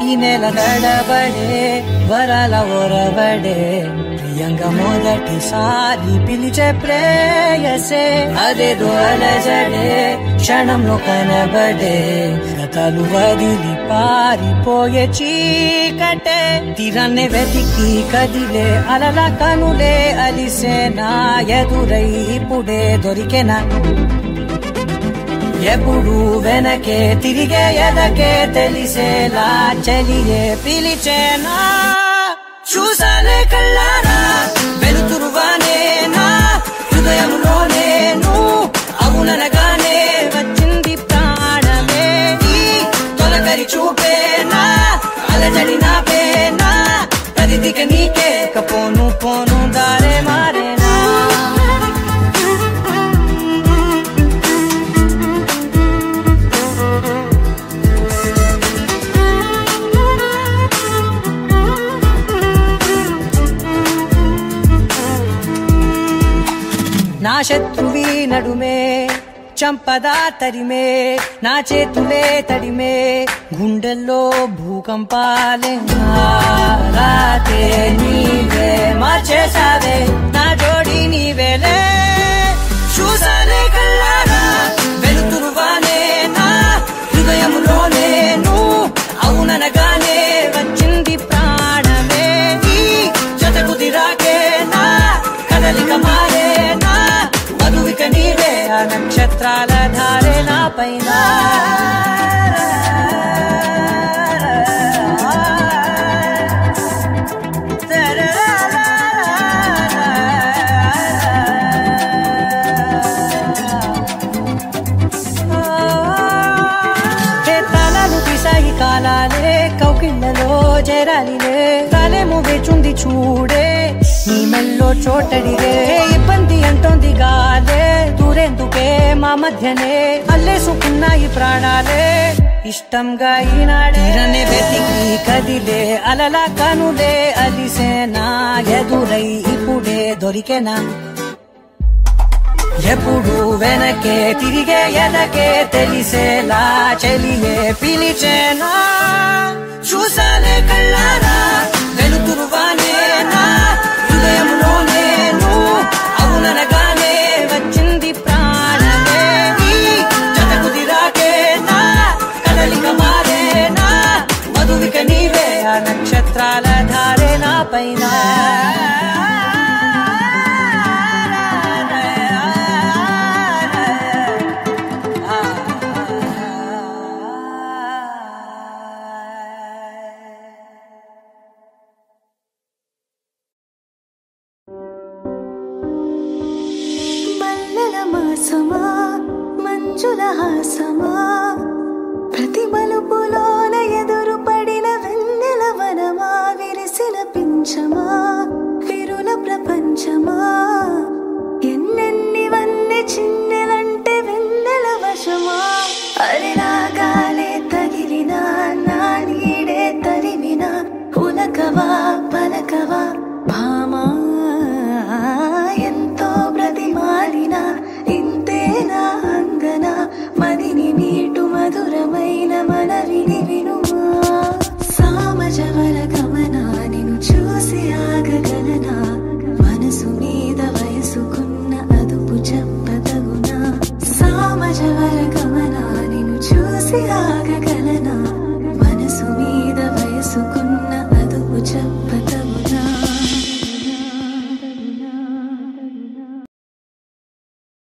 ఈ నెల నడబడే వరాల ఒరబడే ప్రియంగా మొదటిసారి పిలిచే ప్రేయసే అదేదో అలజడే క్షణంలో కనబడే గతాలు వదిలి పారిపోయే చీకటే తీరాన్ని వెతికి కదిలే అలల కనులే అలిసే నా ఎదురై ఇప్పుడే దొరికెనా ఎప్పుడు వెనకే తిరిగే ఎదకే తెలిసేలా చెలియే పిలిచేనా చూసాలే కళ్ళారా వెలుతురువానే నా హృదయంలోనే నువ్వు అవుననగానే వచ్చింది ప్రాణమే ఈ తొలకరి చూపేనా అలజడి నా పేనా పరిధిక నీకే కపోను పోను దారే మారేనా నా శత్రువి నడుమే చంపదా తరిమే నా చేతులే తడిమే గుండెల్లో భూకంపాలే రాతే నీవే మార్చేసావే నా జోడి నీవేలే చూసాలే కళ్ళారా వెలుతురువానే నా హృదయంలోనే నువ్వు అవుననగానే వచ్చింది ప్రాణమే ఈ జతకు దిరాకే నా కదలిక మారేనా మధువిక నీవే ఆ నక్షత్రాల ధారే నా పైన హే తాళాలు తీసాయి కాలాలే కౌకిళ్ళలో చేరాలిలే తాలేము వేచుంది చూడే నీ మెల్లో చోటడిగే ఇబ్బంది అంటోంది గాలే దూరేందుకే మా మధ్యనే అల్లేసుకున్నాయి ప్రాణాలే ఇష్టంగా ఈనాడే తీరనే వెతికి కదిలే అలల కనులే అలిసేనా ఎదురై ఇప్పుడే దొరికెనా ఎప్పుడు వెనకే తిరిగే ఎదకే తెలిసేలా చెలియే పిలిచేనా చూసాలే కళ్ళారా వెలుతురువానే నా హృదయంలోనే నువ్వు అవుననగానే వచ్చింది ప్రాణమే ఈ జతకు దిరాకే నా కదలిక మారేనా మధువిక నీవే ఆ నక్షత్రాల ధారే నా పైన మల్లెల మాసమా మంజుల హాసమా ప్రతి మలుపులో